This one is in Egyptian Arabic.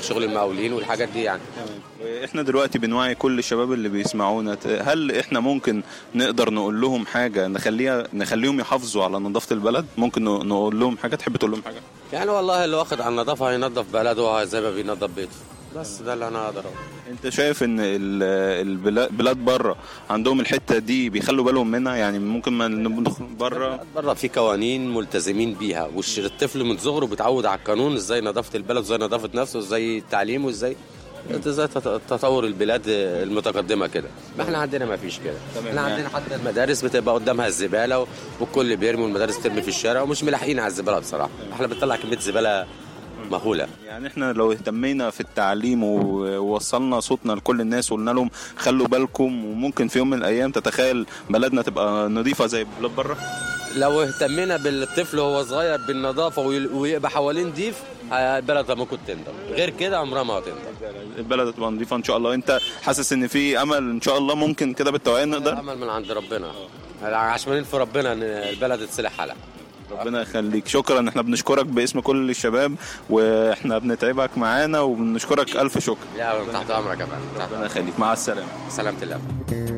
شغل المقاولين والحاجات دي يعني احنا دلوقتي بنوعي كل الشباب اللي بيسمعونا ت- هل احنا ممكن نقدر نقول لهم حاجه نخليها نخليهم يحافظوا على نظافه البلد ممكن ن- نقول لهم حاجه تحب تقول لهم حاجه يعني والله اللي واخد على النظافه هينظف بلده زي ما بينظف بيته بس ده اللي انا اقدر اقوله انت شايف ان البلاد بره عندهم الحته دي بيخلوا بالهم منها يعني ممكن ما ندخل بره بره في قوانين ملتزمين بيها والطفل من صغره بيتعود على القانون ازاي نظافه البلد وازاي نظافه نفسه وازاي التعليم وازاي ازاي تط- تطور البلاد المتقدمه كده ما احنا عندنا ما فيش كده احنا عندنا حتى المدارس بتبقى قدامها الزباله والكل بيرمي والمدارس ترمي في الشارع ومش ملاحقين على الزباله بصراحه احنا بنطلع كميه زباله مهوله يعني احنا لو اهتمينا في التعليم و- ووصلنا صوتنا لكل الناس وقلنا لهم خلوا بالكم وممكن في يوم من الايام تتخيل بلدنا تبقى نظيفه زي بلاد بره لو اهتمينا بالطفل وهو صغير بالنظافه وي- ويبقى حوالين نضيف البلد ممكن تنضف غير كده عمرها ما هتنضف البلد هتبقى نظيفه ان شاء الله انت حاسس ان في امل ان شاء الله ممكن كده بالتوعيه نقدر امل من عند ربنا عشمانين في ربنا ان البلد تصلح حالها ربنا يخليك شكرا احنا بنشكرك باسم كل الشباب واحنا بنتعبك معانا وبنشكرك الف شكر لا تحت امرك يا فندم تحت ربنا يخليك مع السلامه سلامه الله